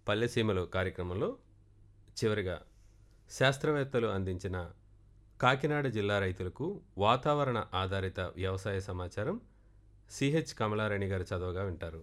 పల్లెసీమలు కార్యక్రమంలో చివరిగా శాస్త్రవేత్తలు అందించిన కాకినాడ జిల్లా రైతులకు వాతావరణ ఆధారిత వ్యవసాయ సమాచారం సిహెచ్ కమలారాణి గారు చదవగా వింటారు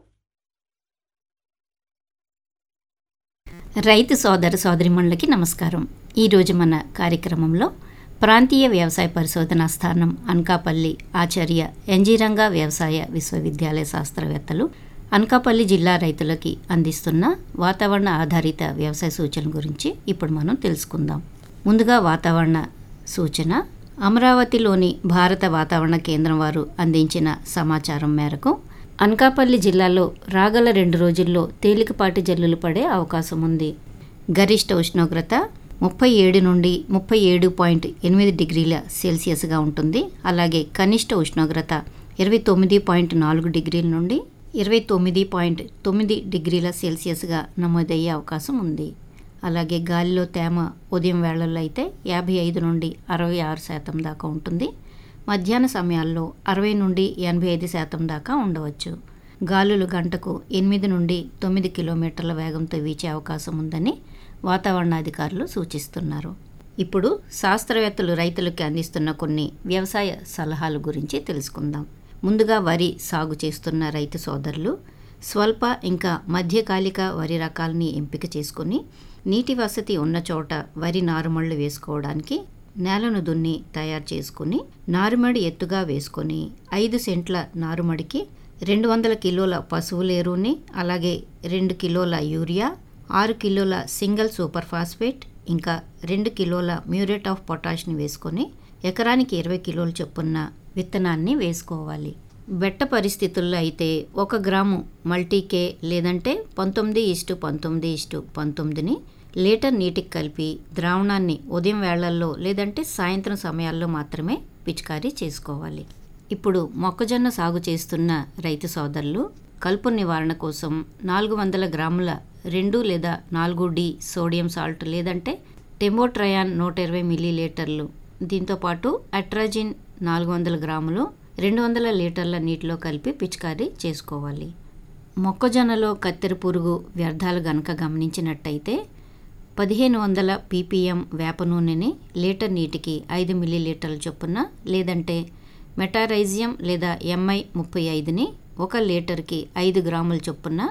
రైతు సోదర సోదరిమణులకి నమస్కారం ఈరోజు మన కార్యక్రమంలో ప్రాంతీయ వ్యవసాయ పరిశోధనా స్థానం అనకాపల్లి ఆచార్య ఎన్జీరంగా వ్యవసాయ విశ్వవిద్యాలయ శాస్త్రవేత్తలు అనకాపల్లి జిల్లా రైతులకి అందిస్తున్న వాతావరణ ఆధారిత వ్యవసాయ సూచన గురించి ఇప్పుడు మనం తెలుసుకుందాం ముందుగా వాతావరణ సూచన అమరావతిలోని భారత వాతావరణ కేంద్రం వారు అందించిన సమాచారం మేరకు అనకాపల్లి జిల్లాలో రాగల రెండు రోజుల్లో తేలికపాటి జల్లులు పడే అవకాశం ఉంది గరిష్ట ఉష్ణోగ్రత ముప్పై ఏడు నుండి ముప్పై ఏడు పాయింట్ ఎనిమిది డిగ్రీల సెల్సియస్గా ఉంటుంది అలాగే కనిష్ట ఉష్ణోగ్రత ఇరవై తొమ్మిది పాయింట్ నాలుగు డిగ్రీల నుండి ఇరవై తొమ్మిది పాయింట్ తొమ్మిది డిగ్రీల సెల్సియస్గా నమోదయ్యే అవకాశం ఉంది అలాగే గాలిలో తేమ ఉదయం వేళల్లో అయితే యాభై ఐదు నుండి అరవై ఆరు శాతం దాకా ఉంటుంది మధ్యాహ్న సమయాల్లో అరవై నుండి ఎనభై ఐదు శాతం దాకా ఉండవచ్చు గాలులు గంటకు ఎనిమిది నుండి తొమ్మిది కిలోమీటర్ల వేగంతో వీచే అవకాశం ఉందని వాతావరణ అధికారులు సూచిస్తున్నారు ఇప్పుడు శాస్త్రవేత్తలు రైతులకు అందిస్తున్న కొన్ని వ్యవసాయ సలహాల గురించి తెలుసుకుందాం ముందుగా వరి సాగు చేస్తున్న రైతు సోదరులు స్వల్ప ఇంకా మధ్యకాలిక వరి రకాలని ఎంపిక చేసుకుని నీటి వసతి ఉన్న చోట వరి నారుమళ్ళు వేసుకోవడానికి నేలను దున్ని తయారు చేసుకుని నారుమడి ఎత్తుగా వేసుకొని ఐదు సెంట్ల నారుమడికి రెండు వందల కిలోల పశువుల ఎరువుని అలాగే రెండు కిలోల యూరియా ఆరు కిలోల సింగిల్ సూపర్ ఫాస్ఫేట్ ఇంకా రెండు కిలోల మ్యూరేట్ ఆఫ్ పొటాష్ని వేసుకొని ఎకరానికి ఇరవై కిలోల చొప్పున విత్తనాన్ని వేసుకోవాలి బెట్ట పరిస్థితుల్లో అయితే ఒక గ్రాము మల్టీకే లేదంటే పంతొమ్మిది ఇష్టు పంతొమ్మిది ఇష్టు పంతొమ్మిదిని లీటర్ నీటికి కలిపి ద్రావణాన్ని ఉదయం వేళల్లో లేదంటే సాయంత్రం సమయాల్లో మాత్రమే పిచికారీ చేసుకోవాలి ఇప్పుడు మొక్కజొన్న సాగు చేస్తున్న రైతు సోదరులు కలుపు నివారణ కోసం నాలుగు వందల గ్రాముల రెండు లేదా నాలుగు డి సోడియం సాల్ట్ లేదంటే టెమోట్రయాన్ నూట ఇరవై మిల్లీ లీటర్లు దీంతోపాటు అట్రాజిన్ నాలుగు వందల గ్రాములు రెండు వందల లీటర్ల నీటిలో కలిపి పిచికారీ చేసుకోవాలి మొక్కజొన్నలో కత్తెర పురుగు వ్యర్థాలు గనక గమనించినట్టయితే పదిహేను వందల పీపీఎం వేప నూనెని లీటర్ నీటికి ఐదు మిల్లీ లీటర్ల చొప్పున లేదంటే మెటారైజియం లేదా ఎంఐ ముప్పై ఐదుని ఒక లీటర్కి ఐదు గ్రాముల చొప్పున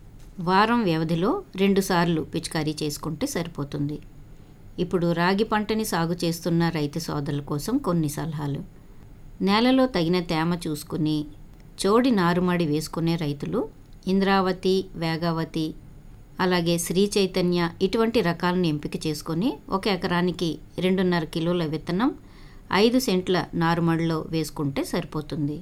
వారం వ్యవధిలో రెండుసార్లు పిచికారీ చేసుకుంటే సరిపోతుంది ఇప్పుడు రాగి పంటని సాగు చేస్తున్న రైతు సోదరుల కోసం కొన్ని సలహాలు నేలలో తగిన తేమ చూసుకుని చోడి నారుమడి వేసుకునే రైతులు ఇంద్రావతి వేగావతి అలాగే శ్రీ చైతన్య ఇటువంటి రకాలను ఎంపిక చేసుకొని ఒక ఎకరానికి రెండున్నర కిలోల విత్తనం ఐదు సెంట్ల నారుమడిలో వేసుకుంటే సరిపోతుంది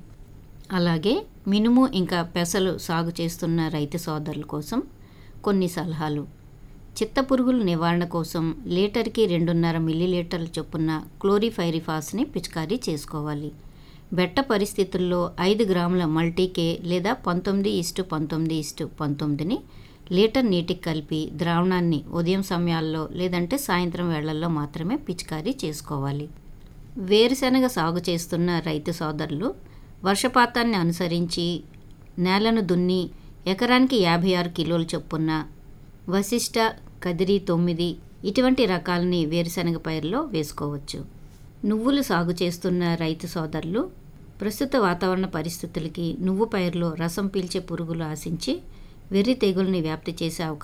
అలాగే మినుము ఇంకా పెసలు సాగు చేస్తున్న రైతు సోదరుల కోసం కొన్ని సలహాలు చిత్తపురుగుల నివారణ కోసం లీటర్కి రెండున్నర మిల్లీలీటర్ల చొప్పున క్లోరిఫైరిఫాస్ని పిచికారీ చేసుకోవాలి బెట్ట పరిస్థితుల్లో ఐదు గ్రాముల మల్టీకే లేదా పంతొమ్మిది ఇస్టు పంతొమ్మిది ఇస్టు పంతొమ్మిదిని లీటర్ నీటికి కలిపి ద్రావణాన్ని ఉదయం సమయాల్లో లేదంటే సాయంత్రం వేళల్లో మాత్రమే పిచికారీ చేసుకోవాలి వేరుశనగ సాగు చేస్తున్న రైతు సోదరులు వర్షపాతాన్ని అనుసరించి నేలను దున్ని ఎకరానికి యాభై ఆరు కిలోల చొప్పున వశిష్ట కదిరి తొమ్మిది ఇటువంటి రకాలని వేరుశనగ పైరులో వేసుకోవచ్చు నువ్వులు సాగు చేస్తున్న రైతు సోదరులు ప్రస్తుత వాతావరణ పరిస్థితులకి నువ్వు పైరులో రసం పీల్చే పురుగులు ఆశించి వెర్రి తెగుల్ని వ్యాప్తి చేసే అవకాశం